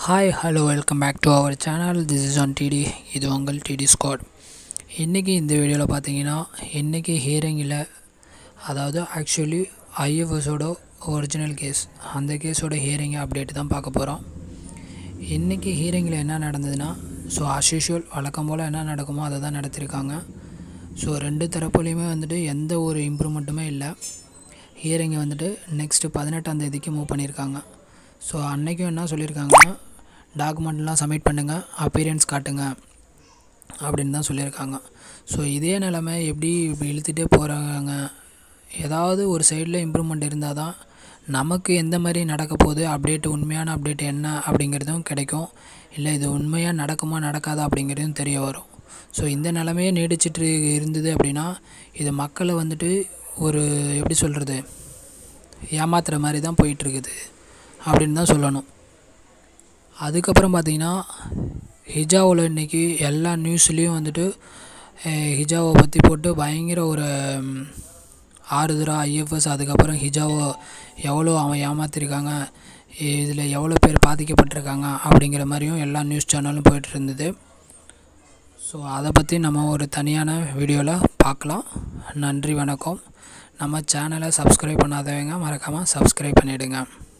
hi hello welcome back to our channel this is on DD இது உங்கள் DD squad இன்றைக்கி இந்த வீடியோவில் பார்த்தீங்கன்னா இன்றைக்கி ஹியரிங்கில் அதாவது ஆக்சுவலி ஐஎஃப்எஸோட ஒரிஜினல் கேஸ் அந்த கேஸோட ஹியரிங் அப்டேட் தான் பார்க்க போகிறோம் இன்றைக்கி ஹியரிங்கில் என்ன நடந்ததுன்னா ஸோ அஸ்யூஷுவல் வழக்கம் போல் என்ன நடக்குமோ அதை தான் நடத்திருக்காங்க ஸோ ரெண்டு தரப்புலையுமே வந்துட்டு எந்த ஒரு இம்ப்ரூவ்மெண்ட்டுமே இல்லை ஹியரிங்கை வந்துட்டு நெக்ஸ்ட்டு பதினெட்டாம் தேதிக்கு மூவ் பண்ணியிருக்காங்க ஸோ அன்றைக்கும் என்ன சொல்லியிருக்காங்கன்னா டாக்குமெண்ட்லாம் சப்மிட் பண்ணுங்கள் அப்பீரியன்ஸ் காட்டுங்க அப்படின்னு தான் சொல்லியிருக்காங்க ஸோ இதே நிலமை எப்படி இப்படி இழுத்துட்டே போகிறாங்க ஏதாவது ஒரு சைடில் இம்ப்ரூவ்மெண்ட் இருந்தால் தான் நமக்கு எந்த மாதிரி நடக்க போகுது அப்டேட் உண்மையான அப்டேட் என்ன அப்படிங்கிறதும் கிடைக்கும் இல்லை இது உண்மையாக நடக்குமா நடக்காதா அப்படிங்கிறதும் தெரிய வரும் ஸோ இந்த நிலமையே நீடிச்சிட்டு இருந்தது அப்படின்னா இது மக்களை வந்துட்டு ஒரு எப்படி சொல்கிறது ஏமாத்துகிற மாதிரி தான் போயிட்டுருக்குது அப்படின்னு தான் சொல்லணும் அதுக்கப்புறம் பார்த்திங்கன்னா ஹிஜாவில் இன்றைக்கி எல்லா நியூஸ்லேயும் வந்துட்டு ஹிஜாவை பற்றி போட்டு பயங்கர ஒரு ஆறுதரா ஐஎஃப்எஸ் அதுக்கப்புறம் ஹிஜாவை எவ்வளோ அவன் ஏமாற்றிருக்காங்க இதில் எவ்வளோ பேர் பாதிக்கப்பட்டிருக்காங்க அப்படிங்கிற மாதிரியும் எல்லா நியூஸ் சேனலும் போயிட்டு இருந்தது ஸோ அதை பற்றி நம்ம ஒரு தனியான வீடியோவில் பார்க்கலாம் நன்றி வணக்கம் நம்ம சேனலை சப்ஸ்கிரைப் பண்ணாதவங்க மறக்காமல் சப்ஸ்கிரைப் பண்ணிவிடுங்க